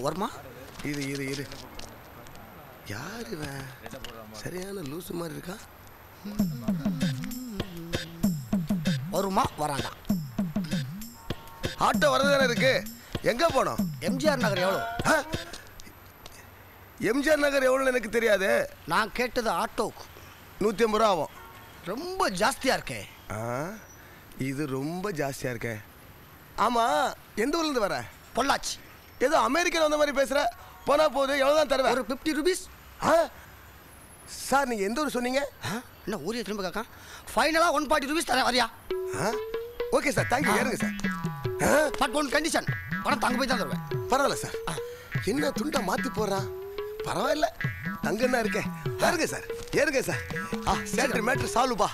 வருமா இரு இரு இரு யார் இவன் சரியான லூசு மாதிரி இருக்கா வருமா வராதா ஆட்டோ வரதானே இருக்கு எங்க போனோம் எம்ஜிஆர் நகர் எவ்வளோ ஆ? எம்ஜிஆர் நகர் எவ்வளோன்னு எனக்கு தெரியாது நான் கேட்டது ஆட்டோவுக்கு நூற்றி ஐம்பது ரூபா ஆகும் ரொம்ப ஜாஸ்தியாக இருக்கே ஆ இது ரொம்ப ஜாஸ்தியாக இருக்கே ஆமாம் எந்த ஊர்லேருந்து வர பொள்ளாச்சி ஏதோ அமெரிக்கன் வந்த மாதிரி பேசுகிற போனா போகுது எவ்வளோ தான் தருவேன் ஒரு ஃபிஃப்டி ருபீஸ் ஆ சார் நீங்கள் எந்த ஊர் சொன்னீங்க என்ன ஊரே திரும்ப கேட்கான் ஃபைனலாக ஒன் ஃபார்ட்டி ருபீஸ் தரேன் வரியா ஆ ஓகே சார் தேங்க்யூ ஏறுங்க சார் ஆ பட் ஒன் கண்டிஷன் பணம் தங்க போய் தான் தருவேன் பரவாயில்ல சார் என்ன துண்டை மாற்றி போடுறான் பரவாயில்ல தங்கன்னா இருக்கேன் பாருங்க சார் ஏறுங்க சார் ஆ சேட்ரு மேட்ரு சால்வுப்பா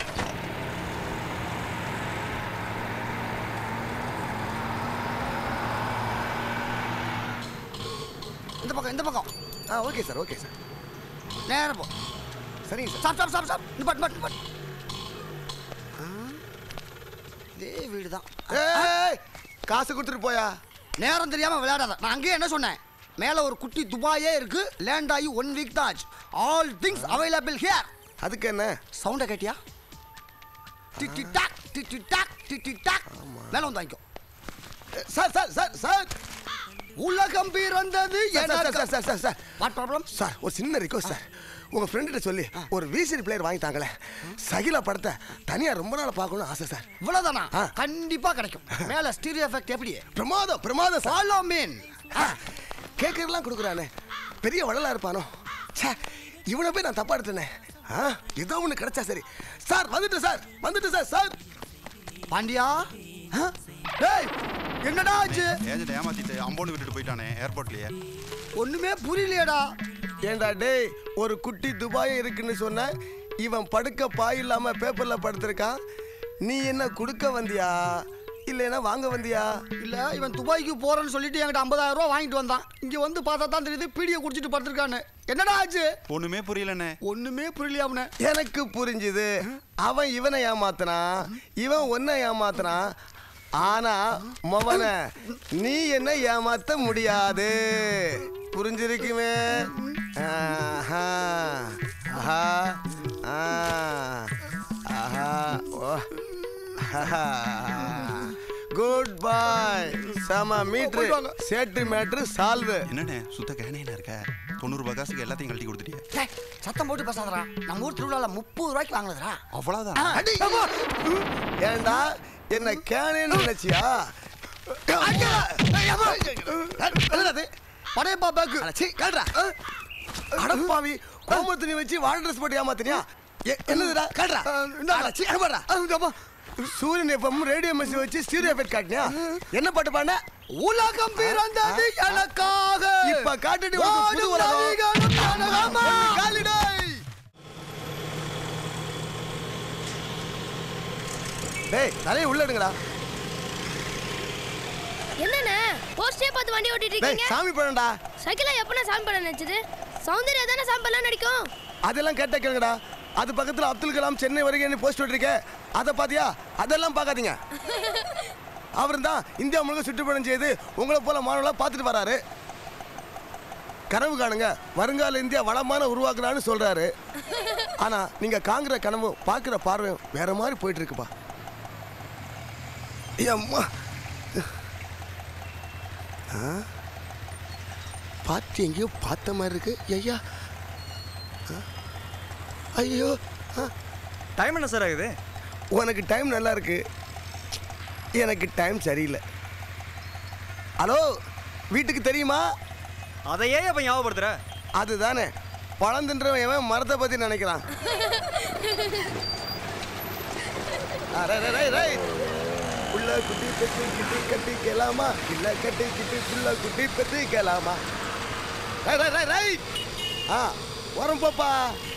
இந்த பக்கம் இந்த பக்கம் ஆ ஓகே சார் ஓகே சார் நேரம் போ சரிங்க சார் சாப் சாப் சாப் சாப் நிப்பாட் நிப்பாட் நிப்பாட் ஆ, இதே வீடு தான் ஏய் காசு கொடுத்துட்டு போயா நேரம் தெரியாம விளையாடாத நான் அங்கேயே என்ன சொன்னேன் மேல ஒரு குட்டி துபாயே இருக்கு லேண்ட் ஆகி ஒன் வீக் தான் ஆச்சு ஆல் திங்ஸ் அவைலபிள் ஹியர் அதுக்கு என்ன சவுண்ட கேட்டியா டிட்டி டாக் டிட்டி டாக் டிட்டி டாக் மேல வந்து வாங்கிக்கோ சார் சார் சார் சார் உலகம் பிறந்தது sir, sir, sir, sir, sir, sir. What problem sir ஒரு சின்ன ரிக்வஸ்ட் சார் உங்க ஃப்ரெண்ட்ட சொல்லி ஒரு விசிடி பிளேயர் வாங்கி தாங்களே சகிலா படத்தை தனியா ரொம்ப நாள் பார்க்கணும்னு ஆசை சார் இவ்வளவுதானா ஆ. கண்டிப்பா கிடைக்கும் மேல ஸ்டீரியோ எஃபெக்ட் எப்படி பிரமாதம் பிரமாதம் சார் ஃபாலோ மீன் கேக்கர்லாம் கொடுக்குறானே பெரிய வளலா இருப்பானோ ச்சே இவனை போய் நான் தப்பா எடுத்தேனே ஆ ஏதோ ஒன்று கிடைச்சா சரி சார் வந்துட்டு சார் வந்துட்டு சார் சார் பாண்டியா ஆ? டேய் என்னடா ஆச்சு ஏஜென்ட் ஏமாத்திட்டு அம்பௌண்ட் விட்டுட்டு போயிட்டானே ஏர்போர்ட்லயே ஒண்ணுமே புரியலையேடா ஏண்டா டேய் ஒரு குட்டி துபாய் இருக்குன்னு சொன்ன இவன் படுக்க பாய் இல்லாம பேப்பர்ல படுத்திருக்கான் நீ என்ன கொடுக்க வந்தியா இல்லைன்னா வாங்க வந்தியா இல்ல இவன் துபாய்க்கு போறேன்னு சொல்லிட்டு என்கிட்ட 50000 ரூபாய் வாங்கிட்டு வந்தான் இங்க வந்து பார்த்தா தான் தெரியுது பீடியை குடிச்சிட்டு படுத்திருக்கான்னு என்னடா ஆச்சு ஒண்ணுமே புரியலண்ணே ஒண்ணுமே புரியலையா அவனை எனக்கு புரிஞ்சுது அவன் இவனை ஏமாத்துறான் இவன் ஒன்ன ஏமாத்துறான் ஆனா மவன நீ என்ன ஏமாத்த முடியாது புரிஞ்சிருக்குமே ஆஹா ஆஹா ஆ ஆஹா ஓ குட் பாய் சம மீட்ரு போயிட்டு வாங்க. சேட்டு மேட்ரு சால்வு என்னண்ணே சுத்த கேனையில இருக்க தொண்ணூறு ரூபாய் காசுக்கு எல்லாத்தையும் கழட்டி கொடுத்துட்டியே டேய், சத்தம் போட்டு பேசாதடா நம்ம ஊர் திருவிழால முப்பது ரூபாய்க்கு வாங்கினதுடா அவ்வளவுதான் அடி அம்மா. ஏண்டா என்ன கேனேன்னு நினைச்சியா அடிடா. ஏய், அம்மா. என்னடா இது? படையப்பா பேக்கு அட, சீ, கேளுடா. அடப்பாவி கோம துணி வச்சு வாழ ட்ரெஸ் போட்டு ஏமாத்தினியா எ- என்னதுடா கேளுடா அட, சீ, அங்க பாருடா. சூரியன் எஃப்எம் ரேடியோ மெசேஜ் வச்சு ஸ்டீரியோ எஃபெக்ட் காட்டினியா என்ன பாட்டு பாடின உலகம் பிறந்தது எனக்காக இப்ப காட்டுடி உனக்கு புது ஓடும் உலகம். நதிகளும் எனக்காக. காலிடாய். டேய் தலையை உள்ள எடுங்கடா என்னண்ணே போஸ்டே பார்த்து வண்டி ஓட்டிட்டு டேய் இருக்கீங்க சாமி படம்டா சைக்கிளா எப்பனா சாமி படம் நினைச்சது சௌந்தர்யா தானே சாமி படம் நடிக்கும் அதெல்லாம் கேட்ட கேளுங்கடா அது பக்கத்துல அப்துல் கலாம் சென்னை வரைக்கும் போஸ்ட் விட்டுருக்க அதை பாத்தியா அதெல்லாம் பார்க்காதீங்க அவர் தான் இந்தியா முழுக்க சுற்றுப்பயணம் செய்து உங்களை போல மாணவர்களா பார்த்துட்டு வராரு கனவு காணுங்க வருங்கால இந்தியா வளமான உருவாக்குறான்னு சொல்றாரு ஆனா நீங்க காங்கிற கனவு பார்க்குற பார்வையும் வேற மாதிரி போயிட்டு இருக்குப்பா அம்மா ஆ? பாட்டு எங்கேயோ பார்த்த மாதிரி இருக்கு ஐயா ஆ? ஐயோ ஆ, டைம் என்ன சார் ஆகுது உனக்கு டைம் நல்லா இருக்கு எனக்கு டைம் சரியில்லை ஹலோ வீட்டுக்கு தெரியுமா அதை ஏன் அப்ப ஞாபகப்படுத்துற அதுதானே பழம் தின்றவன் எவன் மரத்தை பத்தி நினைக்கிறான் ஆ, ரை, ரை, ரை, ரை. புள்ள குட்டி பெட்டி கிட்டி கட்டி கேளாமா இல்ல கட்டி கிட்டி புள்ள குட்டி பெட்டி கேளாமா ரை ரை ரை ரை ஆ வரும் பாப்பா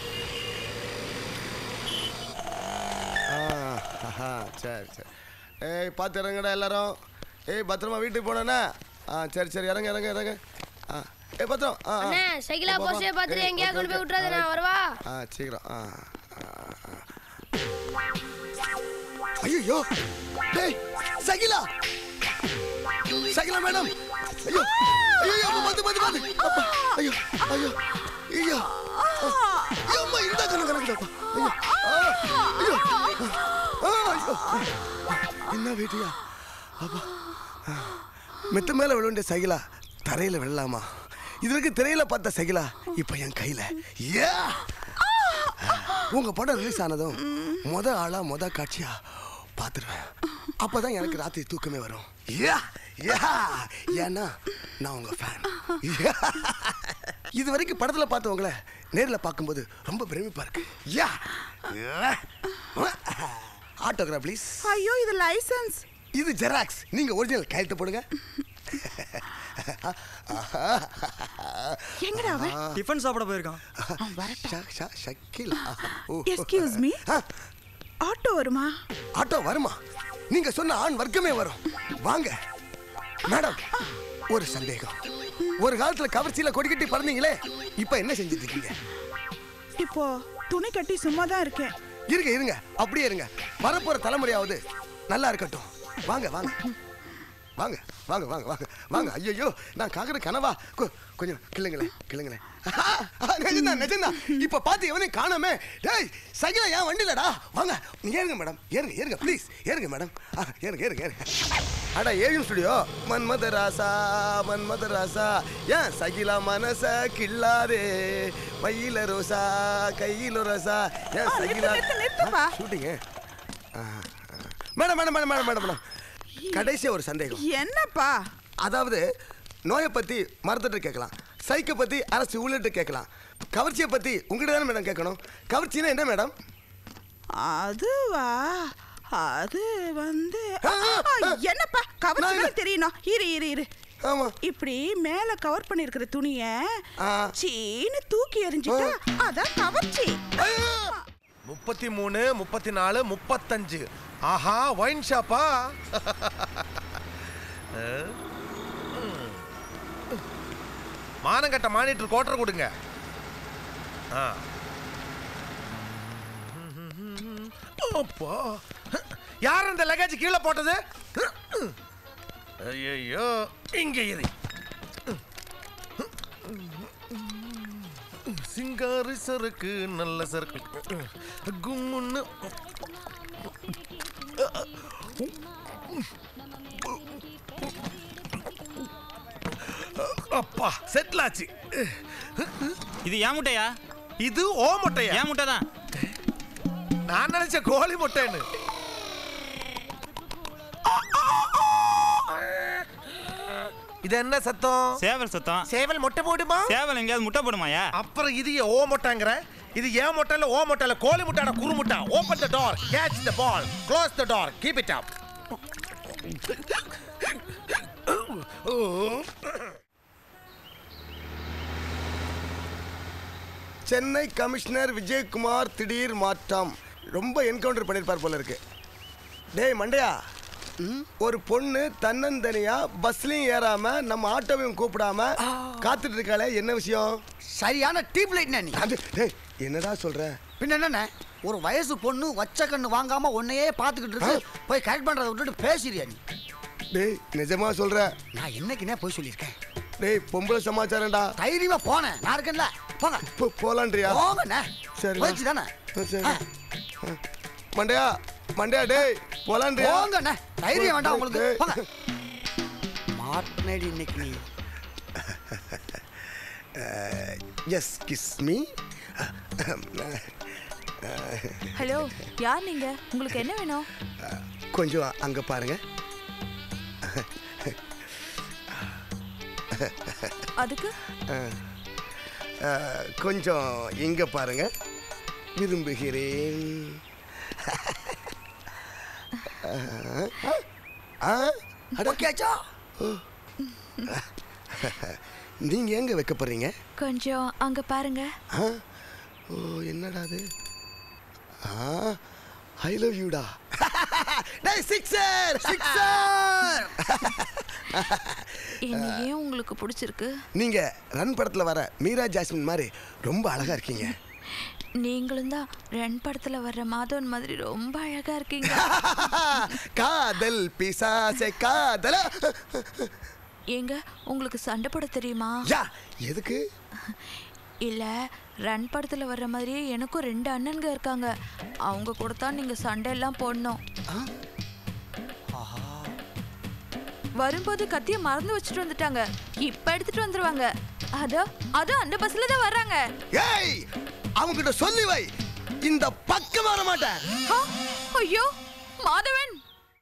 ஆ ஆஹா, சரி சரி ஏய் பார்த்து இறங்குடா எல்லாரும் ஏய் பத்திரமா வீட்டுக்கு போனேண்ணா ஆ சரி சரி இறங்க இறங்க இறங்க ஆ ஏய் பத்திரம் ஆ ஆ. அண்ணே சைக்கிளா போ, போ, போஸ்டே போ. பார்த்துட்டு ஏய், எங்கேயா ஓகே, கொண்டு போய் ஓகே. விட்டுறாது ஆ, நான் வரவா ஆ சீக்கிரம் ஆ ஐயோ டேய் சகிலா சகிலா மேடம் ஐயோ ஐயோ விழுந்துட்டியா அப்பா மெத்த மேல விழ வேண்டிய சைக்கிளா தரையில விழலாமா இது வரைக்கும் திரையில பார்த்த சைக்கிளா இப்ப என் கையில யா உங்க படம் ரிலீஸ் ஆனதும் முத ஆளா முத காட்சியா பார்த்துருவேன் அப்பதான் எனக்கு ராத்திரி தூக்கமே வரும் யா யா ஏன்னா நான் உங்க ஃபேன் இது வரைக்கும் படத்துல பார்த்தவங்கள நேர்ல பார்க்கும்போது ரொம்ப பிரமிப்பா இருக்கு யா ஆட்டோகிராஃப் ப்ளீஸ் ஐயோ இது லைசென்ஸ் இது ஜெராக்ஸ் நீங்க ஒரிஜினல் கையெழுத்து போடுங்க எங்கடா அவன் டிஃபன் சாப்பிட போயிருக்கான் ஷ- ஷ- ஷக்கீலா. ஓ. எஸ்கியூஸ் மீ ஆ, ஆட்டோ வருமா ஆட்டோ வருமா நீங்க சொன்ன ஆண் வர்க்கமே வரும் வாங்க மேடம் ஒரு சந்தேகம் ஒரு காலத்துல கவர்ச்சியில கொடிக்கட்டி பறந்தீங்களே இப்ப என்ன செஞ்சுட்டு இருக்கீங்க இப்போ துணி கட்டி சும்மா தான் இருக்கேன் இருங்க இருங்க அப்படியே இருங்க வரப்போற தலைமுறையாவது நல்லா இருக்கட்டும் வாங்க வாங்க வாங்க வாங்க வாங்க வாங்க வாங்க ஐயோ நான் காக்குற கனவா கொ- கொஞ்சம் கிள்ளுங்களேன் கிள்ளுங்களேன் நிஜம்தான் நிஜம்தான் இப்ப பார்த்து எவனையும் காணாமே டேய் சைக்கிள ஏன் வண்டிலடா வாங்க நீங்க ஏறுங்க மேடம் ஏறுங்க ஏறுங்க ப்ளீஸ் ஏறுங்க மேடம் ஆ, ஏறுங்க ஏறுங்க ஏறுங்க அட ஏழும் ஸ்டுடியோ மன்மத ராசா மன்மத ராசா ஏன் சகிலா மனச கில்லாதே மயில ரோசா கையில ரோசா ஏன் ஆ, நிறுத்து, சகிலா நிறுத்து, நிறுத்துப்பா. ஷூட்டிங்க madam madam madam madam madam madam கடைசியா ஒரு சந்தேகம் என்னப்பா அதாவது நோயை பத்தி மருத்துவத்தை கேட்கலாம் சைக்கை பத்தி அரசு ஊழியர்கிட்ட கேட்கலாம் கவர்ச்சியை பத்தி உங்ககிட்ட தானே மேடம் கேட்கணும் கவர்ச்சினா என்ன மேடம் அதுவா அது வந்து ஆ, ஆ, ஆ, ஆ. என்னப்பா கவர் நான் தானே தெரியணும் இரு இரு இரு ஆமா இப்படி மேல கவர் பண்ணிருக்கிற துணிய ஆ. சீனு தூக்கி எறிஞ்சிட்டா அதான் கவர்ச்சி ஐயோ! முப்பத்தி மூணு முப்பத்தி நாலு முப்பத்தஞ்சு ஆஹா ஒயின் ஷாப்பா மானங்கட்ட மானிட்டர் கோட்டர் கொடுங்க ஆ. அப்பா யார் அந்த லக்கேஜ் கீழே போட்டது ஐயோ இங்க இரு சிங்காரி சரக்கு நல்ல சரக்கு கும்முன்னு அப்பா செட்டில் ஆச்சு இது ஏன் முட்டையா இது ஓ முட்டையா ஏன் முட்டை தான் நான் நினைச்ச கோழி முட்டைன்னு இது என்ன சத்தம் சேவல் சத்தம் சேவல் முட்டை போடுமா சேவல் எங்கேயாவது முட்டை போடுமாயா அப்புறம் இது ஏன் ஓ முட்டைங்கிற இது ஏன் முட்டை இல்ல ஓ முட்டை இல்ல கோழி முட்டைட குரு முட்டை open the door catch the ball close the door keep it up Chennai commissioner Vijayakumar திடீர் மாற்றம் ரொம்ப என்கவுண்டர் பண்ணிருப்பார் போல இருக்கு டேய் மண்டையா ஒரு பொண்ணு தன்னந்தனியா பஸ்லயும் ஏறாம நம்ம ஆட்டோவையும் கூப்பிடாம காத்துட்டு இருக்காளே என்ன விஷயம் சரியான டீப் லைட் நீ அது டேய் என்னடா சொல்ற பின்ன என்னண்ணே ஒரு வயசு பொண்ணு வச்ச கண்ணு வாங்காம உன்னையே பார்த்துக்கிட்டு இருக்கு போய் கரெக்ட் பண்றதை விட்டுட்டு பேசுறியா நீ டேய் நிஜமா சொல்ற நான் என்னைக்குனே போய் சொல்லியிருக்கேன் டேய் பொம்பளை சமாச்சாரம்டா தைரியமா போனேன் நான் இருக்கேன்ல போங்க போ- போலான்றியா போங்கண்ணே சரி போயிடுச்சு தானே சரி மண்டையா மண்டையா டேய் போலான்றியா போங்கண்ணே தைரியம் வேண்டாம் உங்களுக்கு டேய். போங்க மாட்டினடி இன்னைக்கு நீ எஸ் கிஸ் மீ ஹலோ யார் நீங்க உங்களுக்கு என்ன வேணும் கொஞ்சம் அங்க பாருங்க அதுக்கு அஹ், கொஞ்சம் இங்க பாருங்க விரும்புகிறேன் ஆ, அட, ஓகேச்சா நீங்க எங்க வைக்கப்படுறீங்க கொஞ்சம் அங்க பாருங்க ஆ? ஓ என்னடா அது ஆ ஐ லவ் யூடா டேய் சிக்ஸர் சிக்ஸர் என்ன ஏன் உங்களுக்கு பிடிச்சிருக்கு நீங்க ரன் படத்துல வர மீரா ஜாஸ்மின் மாதிரி ரொம்ப அழகா இருக்கீங்க நீங்களும் தான் ரென் படத்துல வர்ற மாதவன் மாதிரி ரொம்ப அழகா இருக்கீங்க காதல் பிசாசே காதல ஏங்க உங்களுக்கு சண்டை போட தெரியுமா யா எதுக்கு இல்ல ரன் படத்துல வர்ற மாதிரியே எனக்கும் ரெண்டு அண்ணனுங்க இருக்காங்க அவங்க கூட தான் நீங்க சண்டை எல்லாம் போடணும் ஆஹா வரும்போது கத்திய மறந்து வச்சுட்டு வந்துட்டாங்க இப்ப எடுத்துட்டு வந்துருவாங்க அதோ அதோ அந்த பஸ்ல தான் வர்றாங்க ஏய் அவங்க கிட்ட சொல்லி வை இந்த பக்கம் வர மாட்டேன் ஆ, ஐயோ மாதவன்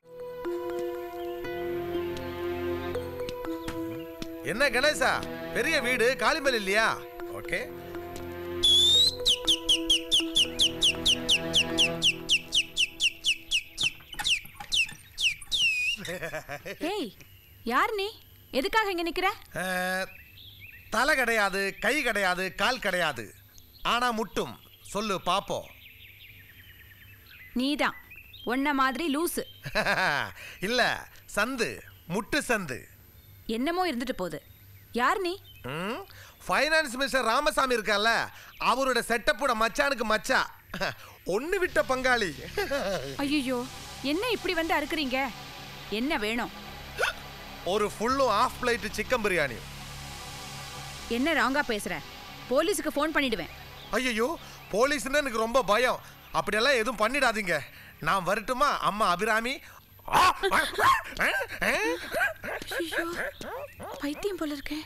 என்ன கணேசா பெரிய வீடு காலிமேல் இல்லையா ஓகே ஏய் யார் நீ எதுக்காக இங்க நிக்கிற அஹ், தலை கிடையாது கை கிடையாது கால் கிடையாது ஆனா முட்டும் சொல்லு பாப்போம் நீதான் உன்ன மாதிரி லூசு இல்ல சந்து முட்டு சந்து என்னமோ இருந்துட்டு போகுது யார் நீ ஃபைனான்ஸ் மினிஸ்டர் ராமசாமி இருக்கார்ல அவரோட செட்டப்போட மச்சானுக்கு மச்சா ஒன்னு விட்ட பங்காளி ஐயோ என்ன இப்படி வந்து அறுக்குறீங்க என்ன வேணும் ஒரு ஃபுல்லும் ஆஃப் பிளேட் சிக்கன் பிரியாணி என்ன ராங்கா பேசுற போலீஸுக்கு ஃபோன் பண்ணிடுவேன் ஐயோ போலீஸ்னு எனக்கு ரொம்ப பயம் அப்படியெல்லாம் எதுவும் பண்ணிடாதீங்க நான் வரட்டுமா அம்மா அபிராமி ஆ, ஆ, ஆ, ஆ. ஐயோ பைத்தியம் போல இருக்கே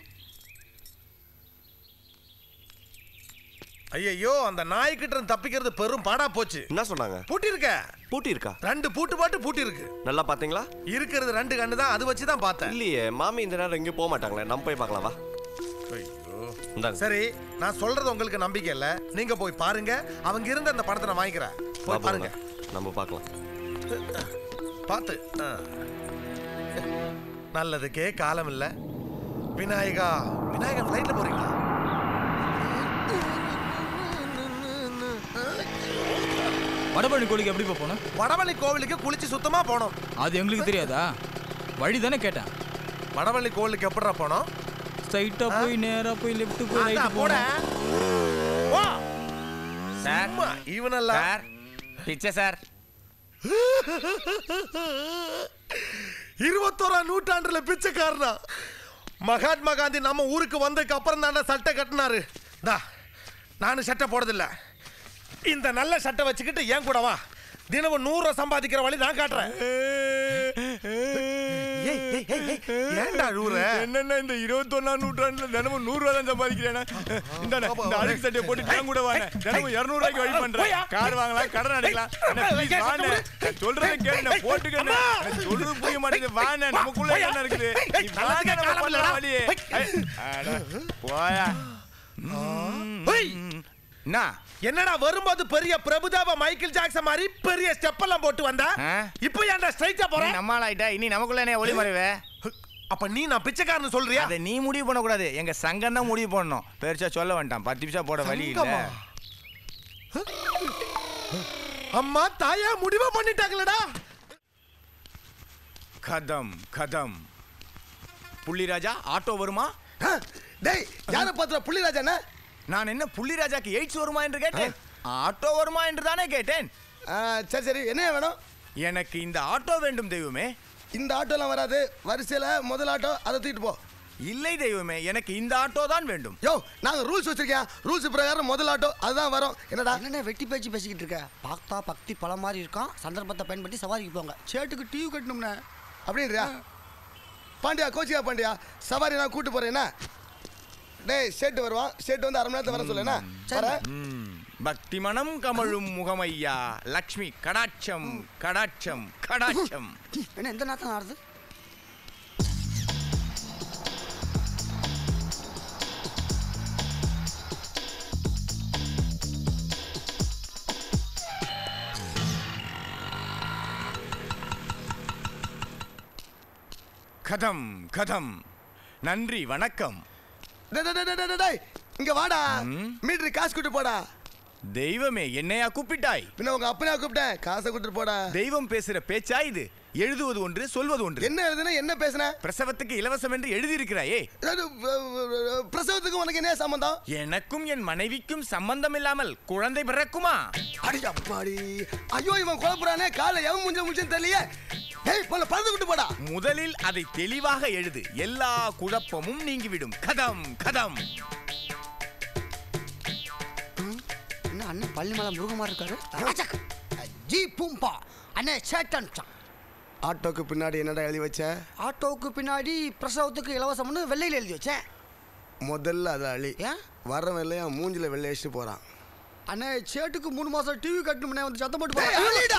ஐயையோ அந்த நாய்க்கிட்ட இருந்து தப்பிக்கிறது பெரும் பாடா போச்சு என்ன சொன்னாங்க பூட்டி இருக்க பூட்டி இருக்கா ரெண்டு பூட்டு பாட்டு பூட்டி இருக்கு நல்லா பாத்தீங்களா இருக்கிறது ரெண்டு கண்ணு தான் அது வச்சு தான் பார்த்தேன் இல்லையே மாமி இந்த நேரம் எங்கேயும் போக மாட்டாங்களே நம்ம போய் பார்க்கலாம் வா ஐயோ இந்தாங்க சரி நான் சொல்றது உங்களுக்கு நம்பிக்கை இல்ல நீங்க போய் பாருங்க அவங்க இருந்த அந்த படத்தை நான் வாங்கிக்கிறேன் வா போய் பாருங்க போங்க நம்ம பார்க்கலாம் பார்த்து ஆ. நல்லதுக்கே காலம் இல்ல விநாயகா விநாயகா ஃப்ளைட்ல போறீங்களா வடபழனி கோழிக்கு எப்படி போகணும் வடவள்ளி கோவிலுக்கு குளிச்சு சுத்தமா போனோம் அது எங்களுக்கு தெரியாதா வழி தானே கேட்டேன் வடவள்ளி கோவிலுக்கு எப்படிடா போனோம் ஸ்ட்ரைட்டா போய் நேரா போய் லெஃப்ட் போய் ரைட் அதான், போட போனேன் வா சார் சும்மா இவனெல்லாம் சார் பிச்சை சார் இருபத்தோராம் நூற்றாண்டுல பிச்சைக்காரனா மகாத்மா காந்தி நம்ம ஊருக்கு வந்ததுக்கு அப்புறம் தானே சட்டை கட்டினாரு தா நானும் சட்டை போடுறதில்ல இந்த நல்ல சட்டை வச்சுக்கிட்டு ஏன் கூட வா தினமும் நூறு ரூபா சம்பாதிக்கிற வழி நான் காட்டுறேன் ஏய், ஏய், ஏய், ஏய், ஏன்டா அழுவுற? என்னென்ன இந்த இருபத்தொன்னாம் நூற்றாண்டுல தினமும் நூறு ரூபா தான் சம்பாதிக்கிறேன் இந்த இந்த அழுக்கு சட்டையை போட்டு நான் கூட வாங்க தினமும் இருநூறு ரூபாய்க்கு வழி பண்றேன் கார் வாங்கலாம் கடன் அடைக்கலாம் அண்ணா, please வாண்ணே. நான் சொல்றதை கேளு நான் போட்டுக்கண்ணே எனக்கு சொல்றது புரிய மாட்டேங்குது வாண்ணே நமக்குள்ள என்ன இருக்குது நீ வாண்ணே, நம்ம பண்ணலாம் வழி ஐ, அட, போயா ஏய், என்ன என்னடா வரும்போது பெரிய பிரபுதாப மைக்கேல் ஜாக்சன் மாதிரி பெரிய ஸ்டெப் எல்லாம் போட்டு வந்தா ஆ? இப்போ ஏன்டா ஸ்ட்ரைட்டா நீ போற நம்மால் ஆயிட்டா இனி நமக்குள்ள என்ன ஒளி மறைவே அப்ப நீ நான் பிச்சைக்காரன் சொல்றியா அதை நீ முடிவு பண்ணக்கூடாது எங்க சங்கம் தான் முடிவு பண்ணணும் பெருசா சொல்ல வேண்டாம் பத்து நிமிஷம் போட வழி இல்ல சங்கமா? அம்மா தாயா முடிவு பண்ணிட்டாங்களடா கதம் கதம் புள்ளிராஜா ஆட்டோ வருமா டேய் யாரை பார்த்துற புள்ளிராஜா என்ன நான் என்ன புள்ளிராஜாக்கு எய்ட்ஸ் வருமா என்று கேட்டேன் ஆட்டோ வருமா என்று தானே கேட்டேன் ஆ, சரி சரி என்ன வேணும் எனக்கு இந்த ஆட்டோ வேண்டும் தெய்வமே இந்த ஆட்டோலாம் வராது வரிசையில் முதல் ஆட்டோ அதை தூக்கிட்டு போ இல்லை தெய்வமே எனக்கு இந்த ஆட்டோ தான் வேண்டும் யோ நாங்க ரூல்ஸ் வச்சிருக்கேன் ரூல்ஸ் பிரகாரம் முதல் ஆட்டோ அதுதான் வரும் என்னடா என்னண்ணே வெட்டி பேச்சு பேசிக்கிட்டு இருக்க பார்த்தா பக்தி பழம் மாதிரி இருக்கான் சந்தர்ப்பத்தை பயன்படுத்தி சவாரிக்கு போங்க சேட்டுக்கு டிவி கட்டணும்ண்ணே அப்படின்றியா பாண்டியா கோச்சியா பாண்டியா சவாரி நான் கூட்டு போறேன் என்ன டேய் ஷேட்டு வருவான் ஷேட்டு வந்து அரை மணி நேரத்தை வர சொல்லு என்ன வரேன் ம், பக்தி மனம் கமழும் முகமையா லக்ஷ்மி கடாட்சம் கடாட்சம் கடாட்சம் என்ன எந்த நேரத்தில் ஆடுது கதம் கதம் நன்றி வணக்கம் டேய், டேய், டேய், டேய், டேய், இங்க வாடா மீட்டர் காசு கூட்டு போடா தெய்வமே என்னையா கூப்பிட்டாய் பின்ன உங்க அப்பனையா கூப்பிட்டேன் காசை கூட்டிட்டு போடா தெய்வம் பேசுற பேச்சா இது எழுதுவது ஒன்று சொல்வது ஒன்று என்ன எழுதுன என்ன பேசுன பிரசவத்துக்கு இலவசம் என்று எழுதியிருக்கிறாயே அதாவது, அஹ், அஹ், பிரசவத்துக்கு உனக்கு என்ன சம்பந்தம் எனக்கும் என் மனைவிக்கும் சம்பந்தம் இல்லாமல் குழந்தை பிறக்குமா அடி அப்பாடி ஐயோ இவன் குழப்புறானே காலை எவன் முஞ்ச முஞ்சன்னு தெரியலையே டேய் போல பறந்து கூட்டு போடா முதலில் அதை தெளிவாக எழுது எல்லா குழப்பமும் நீங்கிவிடும் கதம் கதம் என்ன அண்ணன் பள்ளி மேலே முருகமாக இருக்காரு ராஜக். ஜி பூம்பா அண்ணே சேட்டன் ஆட்டோக்கு பின்னாடி என்னடா எழுதி வச்ச ஆட்டோவுக்கு பின்னாடி பிரசவத்துக்கு இலவசம்னு வெள்ளையில் எழுதி வச்சேன் முதல்ல அதை அழி ஏன் வரவன் இல்லையா மூஞ்சில வெள்ளை அடிச்சுட்டு போறான் அண்ணே சேட்டுக்கு மூணு மாசம் டிவி கட்டணும்னே வந்து சத்தம் போட்டு டேய், போறேன். அழிடா.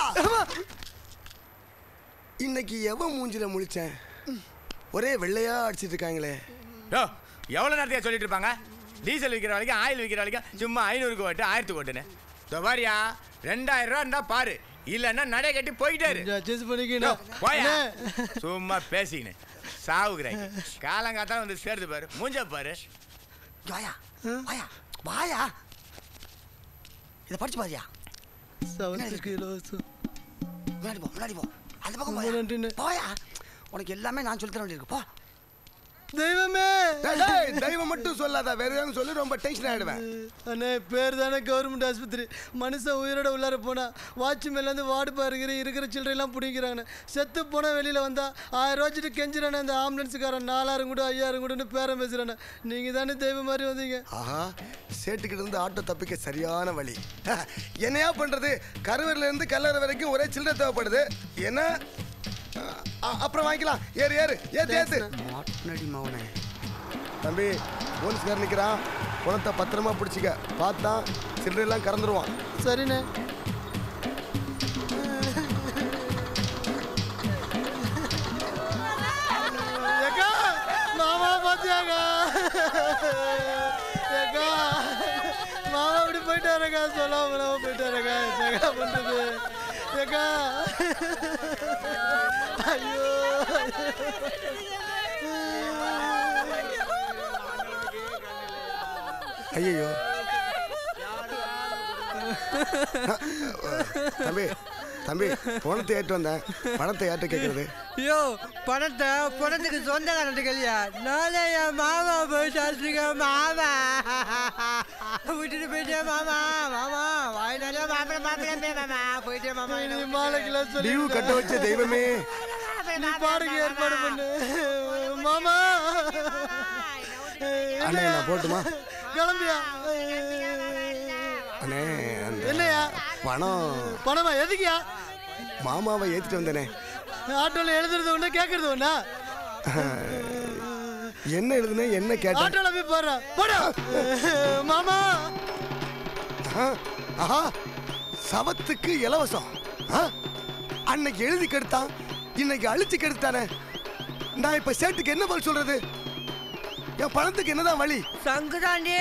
இன்னைக்கு எவன் மூஞ்சில முழிச்சேன் ஒரே வெள்ளையா அடிச்சிட்டு இருக்காங்களே யோ எவ்வளோ நேரத்தையா சொல்லிட்டு இருப்பாங்க டீசல் விற்கிற வரைக்கும் ஆயில் விற்கிற வரைக்கும் சும்மா ஐநூறுக்கு ஓட்டு ஆயிரத்துக்கு ஓட்டுன்னு இதோ பாரியா ரெண்டாயிரம் ரூபா இருந்தா பாரு இல்லைன்னா நடை கட்டி போயிட்டே இரு. யோ, போயா சும்மா பேசிக்கின்னு சாவுகிறாங்க காலங்காத்தால வந்து சேர்த்து பாரு மூஞ்ச பாரு வாயா வாயா வாயா இதை படிச்சு பாரியா சவத்துக்கு இலவசம் முன்னாடி போ முன்னாடி போ அந்த பக்கம் போயா போயா உனக்கு எல்லாமே நான் சொல்லி தர வேண்டியிருக்கு போ தெய்வமே டேய், டேய், தெய்வம் மட்டும் சொல்லாத வேற ஏதாவது சொல்லி ரொம்ப டென்ஷன் ஆயிடுவேன் அண்ணே பேர் தானே கவர்மெண்ட் ஆஸ்பத்திரி மனுஷன் உயிரோட உள்ளார போனா வாட்ச்மேன்லேருந்து வார்டு பாருங்கிற இருக்கிற சில்லறையெல்லாம் பிடிக்கிறாங்கண்ணே செத்து போனா வெளியில வந்தா ஆயிரம் ரூபா வச்சுட்டு கெஞ்சிறானே அந்த ஆம்புலன்ஸுக்காரன் நாலாயிரம் கூட ஐயாயிரம் கூடன்னு பேரம் பேசுறானே நீங்க தானே தெய்வம் மாதிரி வந்தீங்க ஆஹா சேட்டுக்கிட்ட இருந்து ஆட்டோ தப்பிக்க சரியான வழி என்னையா பண்றது கருவறையில இருந்து கல்லறை வரைக்கும் ஒரே சில்லறை தேவைப்படுது என்ன அ- அப்புறம் வாங்கிக்கலாம் ஏறு ஏறு ஏத்து ஏத்து மாட்டுனடி மவனே தம்பி போலீஸ்காரன் நிக்கிறான் குணத்தை பத்திரமா பிடிச்சிக்க பார்த்தா சில்லறை எல்லாம் கறந்துருவான் சரிண்ணே ஏக்கா மாமா பாத்தியாக்கா ஏக்கா மாமா இப்படி போயிட்டாருக்கா சொல்லாம இல்லாம போயிட்டாருக்கா என்னக்கா பண்றது ஏக்கா ஐயோ ஐயோ தம்பி தம்பி பணத்தை ஏற்று வந்தேன் பணத்தை ஏற்ற கேட்கறது ஐயோ பணத்தை பணத்துக்கு சொந்தக்காரன் இல்லையா நானே என் மாமா போய் சாப்பிட்டுருக்க மாமா விட்டுட்டு போயிட்டேன் மாமா மாமா வாயினாலே மாப்பிள மாப்பிள மாமா போயிட்டேன் மாமா மாலைக்கெல்லாம் சொல்லி டியூ கட்ட வச்ச தெய்வமே நீ பாடுக்கு ஏற்பாடு பண்ணு மாமா அண்ணே நான் போட்டுமா கிளம்பியா அண்ணே அந்த என்னையா பணம் பணமா எதுக்குயா மாமாவை ஏத்திட்டு வந்தேனே ஆட்டோல எழுதுறது ஒண்ணு கேக்குறது ஒண்ணா என்ன எழுதுனே என்ன கேட்டேன் ஆட்டோல போய் போடுறா போடா மாமா ஆஹா, ஆஹா சவத்துக்கு இலவசம் ஆ? அன்னைக்கு எழுதி கெடுத்தான் இன்னைக்கு அழிச்சு கெடுத்தானே நான் இப்ப சேட்டுக்கு என்ன பதில் சொல்றது என் பணத்துக்கு என்னதான் வழி சங்குதாண்டி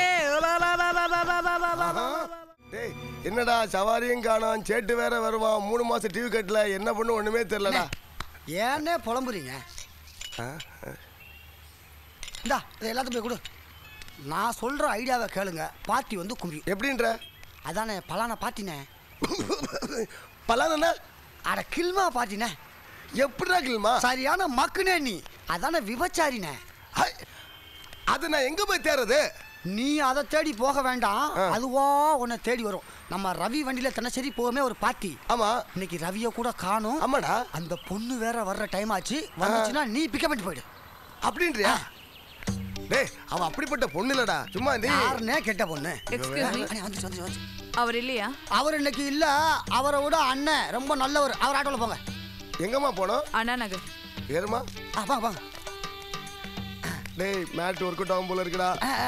டேய் என்னடா சவாரியும் காணோம் சேட்டு வேற வருவான் மூணு மாசம் டிவி கட்டல என்ன பண்ணு ஒண்ணுமே தெரியலடா ஏன்னே புலம்புறீங்க ஆ, இந்தா இதை எல்லாத்தையும் போய் கொடு நான் சொல்ற ஐடியாவை கேளுங்க பாட்டி வந்து கும்பி எப்படின்ற அதானே பலான பாட்டினே பலானா அட கில்மா பாட்டினே எப்படிடா கில்மா சரியான மக்குனே நீ அதானே விபச்சாரினே அது நான் எங்க போய் தேறது நீ அதை தேடி போக வேண்டாம் அதுவா உன்னை தேடி வரும் நம்ம ரவி வண்டியில தினசரி போகமே ஒரு பாட்டி ஆமா இன்னைக்கு ரவிய கூட காணும் ஆமாடா அந்த பொண்ணு வேற வர்ற டைம் ஆச்சு வந்துச்சுன்னா நீ பிக்கப் பண்ணிட்டு போயிடு அப்படின்றியா டேய் அவ அப்படிப்பட்ட பொண்ணு இல்லடா சும்மா நீ யாருன்னே கெட்ட பொண்ணு Excuse me. அண்ணே, வந்துச்சு, வந்துச்சு, வந்துச்சு. அவர் இல்லையா அவர் இன்னைக்கு இல்ல அவரை விட அண்ணன் ரொம்ப நல்லவர் அவர் ஆட்டோல போங்க எங்கம்மா போனோம் அண்ணா நகர் ஏறுமா ஆ, வாங்க வாங்க டேய் மேட் ஒர்க் அவுட் ஆகும் போல இருக்குடா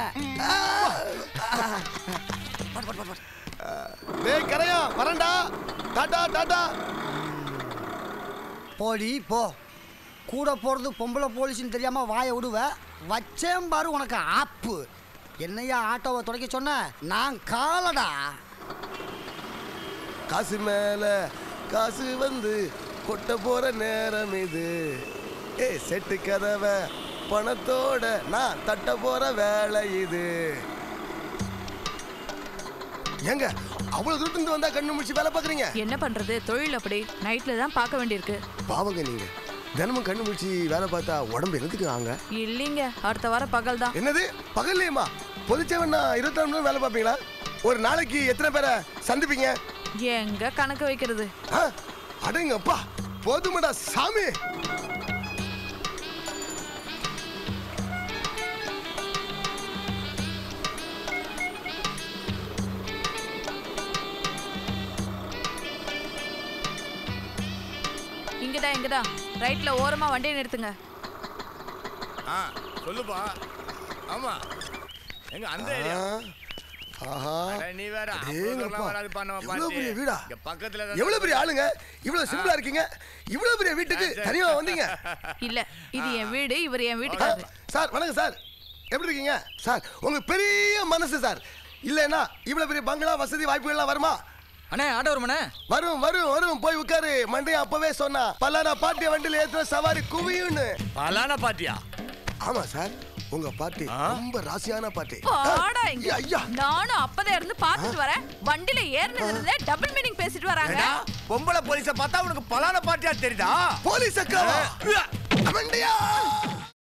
பாட்டு, பாட்டு, பாட்டு, பாட்டு. டேய் கரையா வரேன்டா டாடா டாடா போடி போ கூட போறது பொம்பளை போலீஸ்னு தெரியாம வாயை விடுவ வச்சேன் பாரு உனக்கு ஆப்பு என்னையா ஆட்டோவை துடைக்க சொன்ன நான் காலடா காசு மேல காசு வந்து கொட்ட போற நேரம் இது ஏ செட்டு கதவை பணத்தோட நான் தட்ட போற வேலை இது ஏங்க அவ்வளவு தூரத்துல இருந்து வந்தா கண்ணு முடிச்சு வேலை பாக்குறீங்க என்ன பண்றது தொழில் அப்படி நைட்ல தான் பார்க்க வேண்டியிருக்கு பாவங்க நீங்க தினமும் கண்ணு முடிச்சு வேலை பார்த்தா உடம்பு என்னத்துக்கு ஆங்க இல்லைங்க அடுத்த வாரம் பகல் தான் என்னது பகல்லையுமா பொதுச்சவன் நான் இருபத்தி நாலு மணி நேரம் வேலை பார்ப்பீங்களா ஒரு நாளைக்கு எத்தனை பேரை சந்திப்பீங்க எங்க கணக்கு வைக்கிறது ஆ, அடேங்கப்பா போதுமடா சாமி இங்கடா இங்கடா ரைட்ல ஓரமா வண்டியை நிறுத்துங்க ஆ சொல்லுப்பா ஆமா எங்க அந்த ஏரியா ஆஹா அட, நீ வேற அடேங்கப்பா. அவ்வளவுலாம் வராதுப்பா நம்ம எவ்வளவு பாட்டி. பெரிய வீடா? இங்க பக்கத்துல தான் எவ்வளவு பெரிய ஆளுங்க இவ்வளவு சிம்பிளா இருக்கீங்க இவ்வளவு பெரிய வீட்டுக்கு தனியா வந்தீங்க இல்ல இது என் வீடு இவர் என் ஆ, வீட்டுக்காரரு சார் வணக்கம் சார் எப்படி இருக்கீங்க சார் உங்க பெரிய மனசு சார் இல்லைன்னா இவ்வளவு பெரிய பங்களா வசதி வாய்ப்புகள்லாம் வருமா அண்ணே ஆட்டோ வருமாண்ணே வரும் வரும் வரும் போய் உட்காரு மண்டையா அப்பவே சொன்னா பல்லானா பாட்டிய வண்டியில ஏத்துற சவாரி குவியும்னு பலான பாட்டியா ஆமா சார் உங்க பாட்டி ரொம்ப ராசியான பாட்டி பாடா ஆ, இங்க ஐயா நானும் அப்பதான் இருந்து பாத்துட்டு வரேன் வண்டியில ஏறினதுல இருந்தே டபுள் மீனிங் பேசிட்டு வராங்க ஏடா, பொம்பளை போலீஸ பார்த்தா உனக்கு பலான பாட்டியா தெரியுதா போலீஸ் அக்காவா மண்டையா